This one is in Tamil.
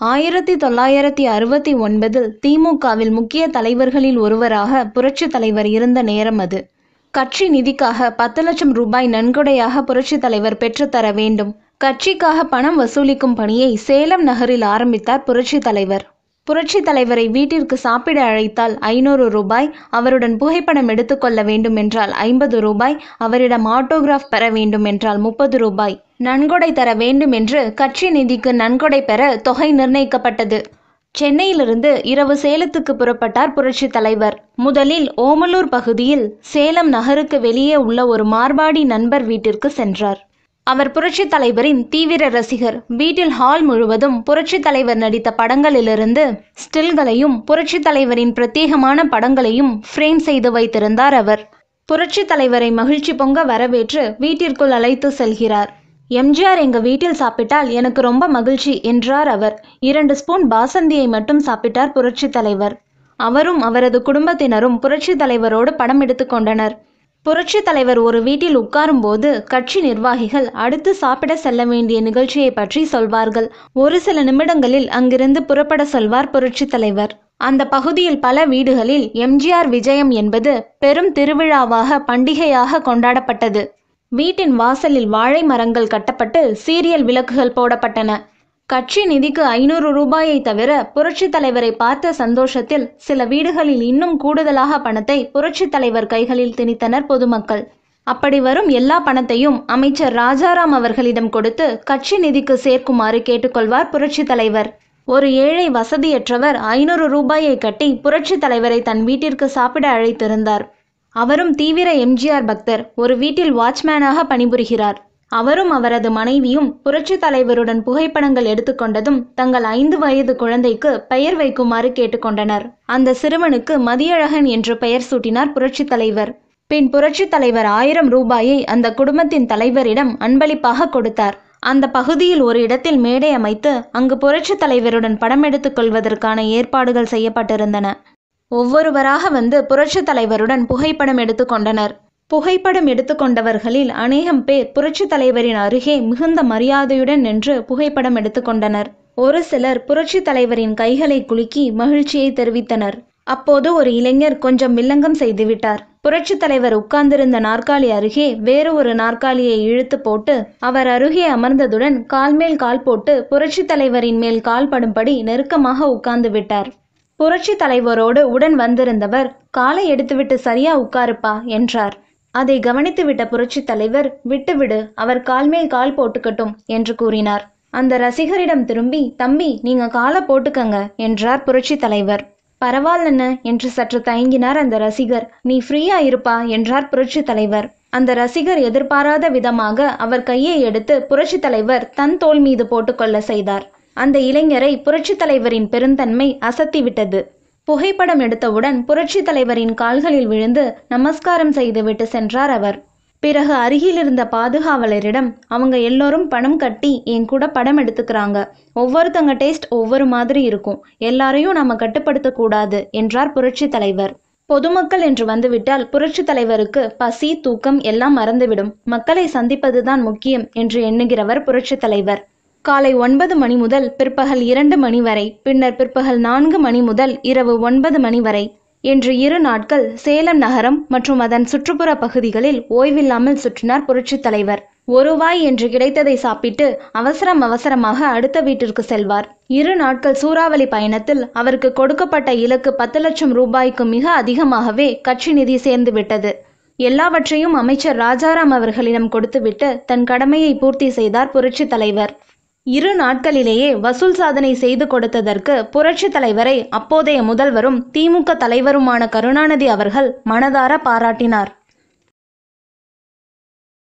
ஆயிரத்தி தொள்ளாயிரத்தி அறுபத்தி ஒன்பதில் திமுகவில் முக்கிய தலைவர்களில் ஒருவராக புரட்சித் தலைவர் இருந்த நேரம் அது கட்சி நிதிக்காக பத்து லட்சம் ரூபாய் நன்கொடையாக புரட்சித் தலைவர் பெற்றுத்தர வேண்டும் கட்சிக்காக பணம் வசூலிக்கும் பணியை சேலம் நகரில் ஆரம்பித்தார் புரட்சித் தலைவர் புரட்சித் தலைவரை வீட்டிற்கு சாப்பிட அழைத்தால் ஐநூறு ரூபாய் அவருடன் புகைப்படம் எடுத்துக்கொள்ள வேண்டும் என்றால் ஐம்பது ரூபாய் அவரிடம் ஆட்டோகிராஃப் பெற வேண்டும் என்றால் முப்பது ரூபாய் நன்கொடை தர வேண்டும் என்று கட்சி நிதிக்கு நன்கொடை பெற தொகை நிர்ணயிக்கப்பட்டது சென்னையிலிருந்து இரவு சேலத்துக்கு புறப்பட்டார் புரட்சித் தலைவர் முதலில் ஓமலூர் பகுதியில் சேலம் நகருக்கு வெளியே உள்ள ஒரு மார்பாடி நண்பர் வீட்டிற்கு சென்றார் அவர் புரட்சித் தலைவரின் தீவிர ரசிகர் வீட்டில் ஹால் முழுவதும் புரட்சித் தலைவர் நடித்த படங்களிலிருந்து ஸ்டில்களையும் புரட்சித் தலைவரின் பிரத்யேகமான படங்களையும் ஃப்ரேம் செய்து வைத்திருந்தார் அவர் புரட்சித் தலைவரை மகிழ்ச்சி பொங்க வரவேற்று வீட்டிற்குள் அழைத்து செல்கிறார் எம்ஜிஆர் எங்க வீட்டில் சாப்பிட்டால் எனக்கு ரொம்ப மகிழ்ச்சி என்றார் அவர் இரண்டு ஸ்பூன் பாசந்தியை மட்டும் சாப்பிட்டார் புரட்சித் தலைவர் அவரும் அவரது குடும்பத்தினரும் புரட்சித் தலைவரோடு படம் எடுத்துக்கொண்டனர் புரட்சித் தலைவர் ஒரு வீட்டில் உட்காரும்போது கட்சி நிர்வாகிகள் அடுத்து சாப்பிட செல்ல வேண்டிய நிகழ்ச்சியை பற்றி சொல்வார்கள் ஒரு சில நிமிடங்களில் அங்கிருந்து புறப்பட சொல்வார் புரட்சித் தலைவர் அந்த பகுதியில் பல வீடுகளில் எம்ஜிஆர் விஜயம் என்பது பெரும் திருவிழாவாக பண்டிகையாக கொண்டாடப்பட்டது வீட்டின் வாசலில் வாழை மரங்கள் கட்டப்பட்டு சீரியல் விளக்குகள் போடப்பட்டன கட்சி நிதிக்கு ஐநூறு ரூபாயை தவிர புரட்சித் தலைவரை பார்த்த சந்தோஷத்தில் சில வீடுகளில் இன்னும் கூடுதலாக பணத்தை புரட்சித் தலைவர் கைகளில் திணித்தனர் பொதுமக்கள் அப்படி வரும் எல்லா பணத்தையும் அமைச்சர் ராஜாராம் அவர்களிடம் கொடுத்து கட்சி நிதிக்கு சேர்க்குமாறு கேட்டுக்கொள்வார் புரட்சித் தலைவர் ஒரு ஏழை வசதியற்றவர் ஐநூறு ரூபாயை கட்டி புரட்சித் தலைவரை தன் வீட்டிற்கு சாப்பிட அழைத்திருந்தார் அவரும் தீவிர எம்ஜிஆர் பக்தர் ஒரு வீட்டில் வாட்ச்மேனாக பணிபுரிகிறார் அவரும் அவரது மனைவியும் புரட்சித் தலைவருடன் புகைப்படங்கள் எடுத்துக்கொண்டதும் தங்கள் ஐந்து வயது குழந்தைக்கு பெயர் வைக்குமாறு கேட்டுக்கொண்டனர் அந்த சிறுவனுக்கு மதியழகன் என்று பெயர் சூட்டினார் புரட்சித் தலைவர் பின் புரட்சித் தலைவர் ஆயிரம் ரூபாயை அந்த குடும்பத்தின் தலைவரிடம் அன்பளிப்பாக கொடுத்தார் அந்த பகுதியில் ஒரு இடத்தில் மேடை அமைத்து அங்கு புரட்சித் தலைவருடன் படம் எடுத்துக் கொள்வதற்கான ஏற்பாடுகள் செய்யப்பட்டிருந்தன ஒவ்வொருவராக வந்து புரட்சித் தலைவருடன் புகைப்படம் எடுத்துக்கொண்டனர் புகைப்படம் எடுத்துக்கொண்டவர்களில் அநேகம் பேர் புரட்சித் தலைவரின் அருகே மிகுந்த மரியாதையுடன் நின்று புகைப்படம் எடுத்துக்கொண்டனர் ஒரு சிலர் புரட்சித் தலைவரின் கைகளை குலுக்கி மகிழ்ச்சியை தெரிவித்தனர் அப்போது ஒரு இளைஞர் கொஞ்சம் வில்லங்கம் செய்துவிட்டார் புரட்சித் தலைவர் உட்கார்ந்திருந்த நாற்காலி அருகே வேறு ஒரு நாற்காலியை இழுத்து போட்டு அவர் அருகே அமர்ந்ததுடன் கால் மேல் கால் போட்டு புரட்சித் தலைவரின் மேல் கால் படும்படி நெருக்கமாக உட்கார்ந்து விட்டார் புரட்சித் தலைவரோடு உடன் வந்திருந்தவர் காலை எடுத்துவிட்டு சரியா உட்காருப்பா என்றார் அதை கவனித்துவிட்ட புரட்சித் தலைவர் விட்டுவிடு அவர் கால் மேல் கால் போட்டுக்கட்டும் என்று கூறினார் அந்த ரசிகரிடம் திரும்பி தம்பி நீங்க காலை போட்டுக்கங்க என்றார் புரட்சித் தலைவர் பரவாயில்லண்ண என்று சற்று தயங்கினார் அந்த ரசிகர் நீ ஃப்ரீயா இருப்பா என்றார் புரட்சித் தலைவர் அந்த ரசிகர் எதிர்பாராத விதமாக அவர் கையை எடுத்து புரட்சித் தலைவர் தன் தோள் மீது போட்டுக்கொள்ள செய்தார் அந்த இளைஞரை புரட்சித் தலைவரின் பெருந்தன்மை அசத்திவிட்டது புகைப்படம் எடுத்தவுடன் புரட்சித் தலைவரின் கால்களில் விழுந்து நமஸ்காரம் செய்துவிட்டு சென்றார் அவர் பிறகு அருகில் இருந்த பாதுகாவலரிடம் அவங்க எல்லோரும் பணம் கட்டி என் கூட படம் எடுத்துக்கிறாங்க ஒவ்வொருத்தங்க டேஸ்ட் ஒவ்வொரு மாதிரி இருக்கும் எல்லாரையும் நாம கட்டுப்படுத்த கூடாது என்றார் புரட்சித் தலைவர் பொதுமக்கள் என்று வந்துவிட்டால் புரட்சித் தலைவருக்கு பசி தூக்கம் எல்லாம் மறந்துவிடும் மக்களை சந்திப்பதுதான் முக்கியம் என்று எண்ணுகிறவர் புரட்சித் தலைவர் காலை ஒன்பது மணி முதல் பிற்பகல் இரண்டு மணி வரை பின்னர் பிற்பகல் நான்கு மணி முதல் இரவு ஒன்பது மணி வரை என்று இரு நாட்கள் சேலம் நகரம் மற்றும் அதன் சுற்றுப்புற பகுதிகளில் ஓய்வில்லாமல் சுற்றினார் புரட்சித் தலைவர் ஒரு வாய் என்று கிடைத்ததை சாப்பிட்டு அவசரம் அவசரமாக அடுத்த வீட்டிற்கு செல்வார் இரு நாட்கள் சூறாவளி பயணத்தில் அவருக்கு கொடுக்கப்பட்ட இலக்கு பத்து லட்சம் ரூபாய்க்கு மிக அதிகமாகவே கட்சி நிதி சேர்ந்து விட்டது எல்லாவற்றையும் அமைச்சர் ராஜாராம் அவர்களிடம் கொடுத்துவிட்டு தன் கடமையை பூர்த்தி செய்தார் புரட்சித் தலைவர் இரு நாட்களிலேயே வசூல் சாதனை செய்து கொடுத்ததற்கு புரட்சித் தலைவரை அப்போதைய முதல்வரும் திமுக தலைவருமான கருணாநிதி அவர்கள் மனதார பாராட்டினார்